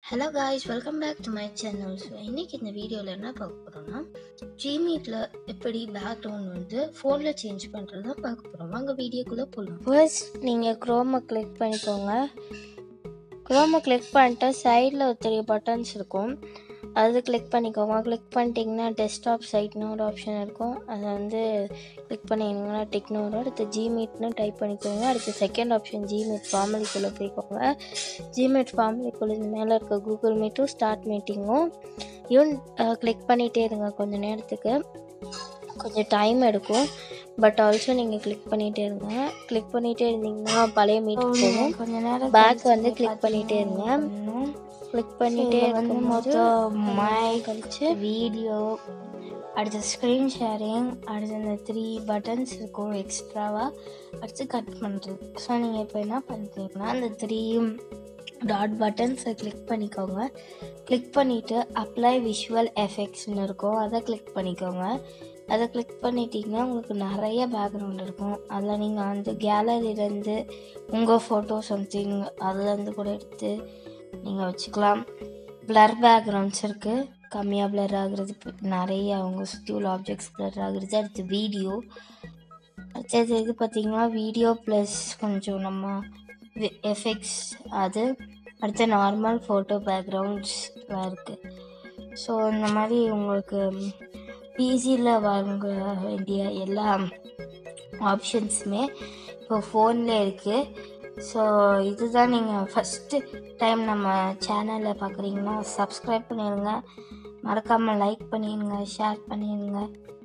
hello guys welcome back to my channel so இன்றைக்கி இந்த வீடியோவில் என்ன பார்க்க போகிறோம்னா ஜிமீட்டில் எப்படி பேக்ரவுண்ட் வந்து ஃபோனில் சேஞ்ச் பண்ணுறது தான் பார்க்க போகிறோம் வாங்க வீடியோக்குள்ளே போகலாம் ஃபர்ஸ்ட் நீங்கள் க்ரோமை கிளிக் பண்ணிக்கோங்க க்ரோமை கிளிக் பண்ணிட்டு சைடில் ஒரு த்ரீ பட்டன்ஸ் இருக்கும் அது கிளிக் பண்ணிக்கோங்க கிளிக் பண்ணிட்டீங்கன்னா டெஸ்க்டாப் சைட்னு ஒரு ஆப்ஷன் இருக்கும் அதை வந்து கிளிக் பண்ணிங்கன்னா டெக்னோ வரும் அடுத்து ஜிமீட்னு டைப் பண்ணிக்கோங்க அடுத்து செகண்ட் ஆப்ஷன் ஜிமீட் ஃபார்மலிக்குள்ளே போய்க்கோங்க ஜிமீட் ஃபார்மலிக்குள்ளே இந்த மேலே இருக்க கூகுள் மீட்டும் ஸ்டார்ட் மீட்டிங்கும் இவன் கிளிக் பண்ணிகிட்டே இருங்க கொஞ்சம் நேரத்துக்கு கொஞ்சம் டைம் எடுக்கும் பட் ஆல்சோ நீங்கள் கிளிக் பண்ணிகிட்டே இருங்க கிளிக் பண்ணிகிட்டே இருந்தீங்கன்னா பழைய மீட்டுக்கு போகும் கொஞ்ச நேரம் பேக் வந்து கிளிக் பண்ணிகிட்டே இருங்க கிளிக் பண்ணிகிட்டே வந்து இருக்கும்போது மொத்தம் மைக் கழிச்சு வீடியோ அடுத்து ஸ்க்ரீன் ஷேரிங் அடுத்து இந்த த்ரீ பட்டன்ஸ் இருக்கும் எக்ஸ்ட்ராவாக அடுத்து கட் பண்ணுறது ஸோ நீங்கள் இப்போ என்ன பண்ணுறீங்கன்னா அந்த த்ரீ டாட் பட்டன்ஸை கிளிக் பண்ணிக்கோங்க கிளிக் பண்ணிவிட்டு அப்ளை விஷுவல் எஃபெக்ட்ஸ்னு இருக்கும் அதை கிளிக் பண்ணிக்கோங்க அதை கிளிக் பண்ணிட்டீங்கன்னா உங்களுக்கு நிறைய பேக்ரவுண்ட் இருக்கும் அதில் நீங்கள் வந்து கேலரியிலேருந்து உங்கள் ஃபோட்டோ சம்திங் அதுலேருந்து கூட எடுத்து நீங்கள் வச்சுக்கலாம் பிளர் பேக்ரவுண்ட்ஸ் இருக்குது கம்மியாக பிளர் ஆகுறது இப்ப நிறைய அவங்க சுற்றி உள்ள ஆப்ஜெக்ட்ஸ் பிளர் ஆகுறது அடுத்து வீடியோ அடுத்தது இது பார்த்திங்கன்னா வீடியோ ப்ளஸ் கொஞ்சம் நம்ம எஃபெக்ட்ஸ் அது அடுத்து நார்மல் ஃபோட்டோ பேக்ரவுண்ட்ஸ் இருக்குது ஸோ இந்த மாதிரி உங்களுக்கு பிசியில் வாங்க வேண்டிய எல்லா ஆப்ஷன்ஸுமே இப்போ ஃபோனில் இருக்குது ஸோ இதுதான் நீங்கள் ஃபஸ்ட்டு டைம் நம்ம சேனலில் பார்க்குறீங்கன்னா சப்ஸ்கிரைப் பண்ணிடுங்க மறக்காமல் லைக் பண்ணிடுங்க ஷேர் பண்ணிடுங்க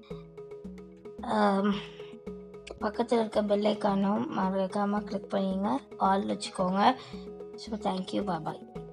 பக்கத்தில் இருக்க பெல் ஐக்கானும் மறக்காமல் கிளிக் பண்ணிடுங்க ஆல் வச்சுக்கோங்க ஸோ தேங்க்யூ பாய்